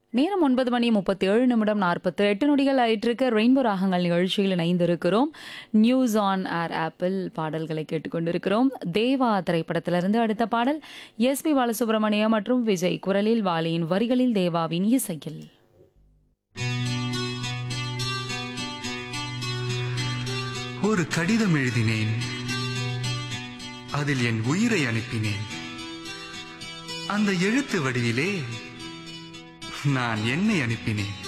நேரம் ஒன்பது மணி முப்பத்தி ஏழு நிமிடம் நாற்பத்தி எட்டு நொடிகள் ஆயிட்டிருக்க ரெயின்போ ராகங்கள் நிகழ்ச்சியில் இணைந்திருக்கிறோம் நியூஸ் ஆன் ஏர் ஆப்பிள் பாடல்களை கேட்டுக்கொண்டிருக்கிறோம் தேவா திரைப்படத்திலிருந்து அடுத்த பாடல் எஸ் பி பாலசுப்ரமணியம் மற்றும் விஜய் குரலில் வாலியின் வரிகளில் தேவாவின் இசையில் ஒரு கடிதம் எழுதினேன் அதில் என் உயிரை அனுப்பினேன் அந்த எழுத்து வடிவிலே நான் என்னை அனுப்பினேன்